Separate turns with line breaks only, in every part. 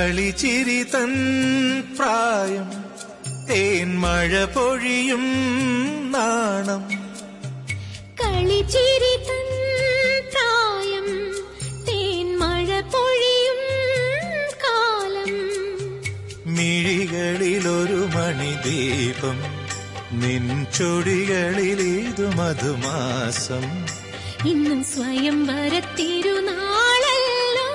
കളിച്ചിരി തൻ പ്രായം തേൻമഴ പൊഴിയും നാണം
കളിച്ചിരി തൻ പ്രായം തേൻമഴ പൊഴിയും കാലം
മിഴികളിലൊരു മണിദീപം നിൻ ചൊടികളിലേതു മധുമാസം
ഇന്നും സ്വയം വരത്തിരുനാളല്ലോ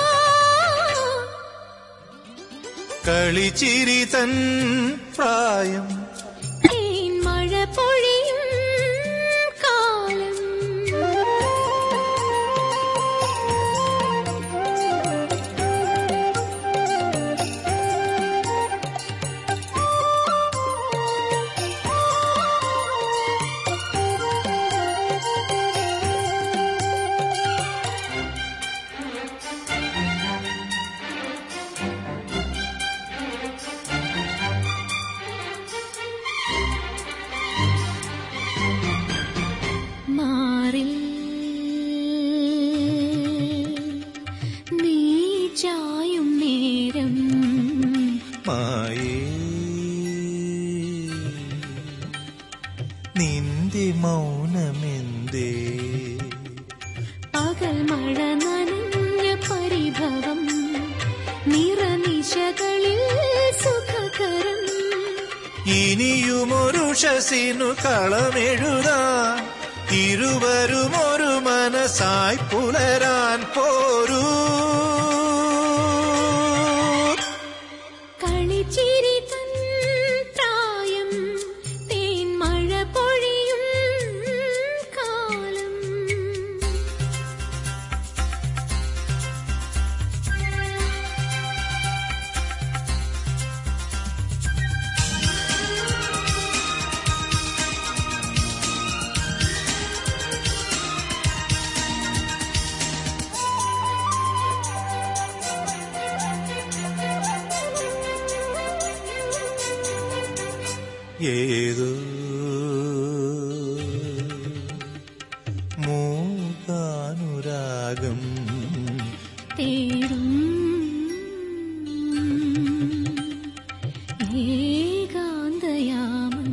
കളിച്ചിരി തൻ പ്രായം
തേൻമഴ പൊഴിയും കാലം മാറിൽ നീ ചായും നേരം
മായേ നിന്റെ മൗനമെന്തേ
പകൽ മഴ നനഞ്ഞ പരിഭവം നിറനിശകളിൽ സുഖകരം
ഇനിയുമൊരു ഷസിനു കളമെഴുതാൻ ഇരുവരും ഒരു മനസ്സായി പുലരാൻ പോരൂ
കളിച്ചിരി തൻ പ്രായം തേൻമഴ പൊഴിയും കാലം
ഏതോ മൂകാനുരാഗം
തേടും ഏകാന്തയാമം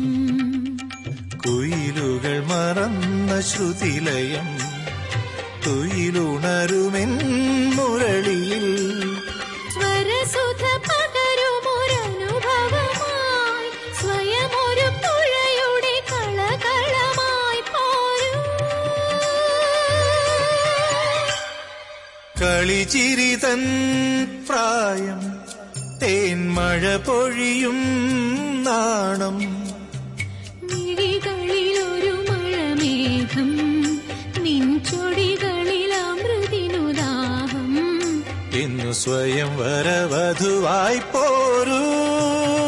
കുയിലുകൾ മറന്ന ശ്രുതിലയം തുയിലുണരുമെൻ മുരളിയിൽ
സ്വരസുധ പകരുമൊരനുഭവമായി സ്വയമൊരു പുഴയുടെ കളകളമായി പോരൂ
കളിച്ചിരി തൻ പ്രായം തേൻമഴ പൊഴിയും നാണം
മിഴികളിലൊരു മഴമേഘം നിൻചൊടികളിൽ അമൃതിനുദാഹം
ഇന്നു സ്വയം വരവധുവായി പോരൂ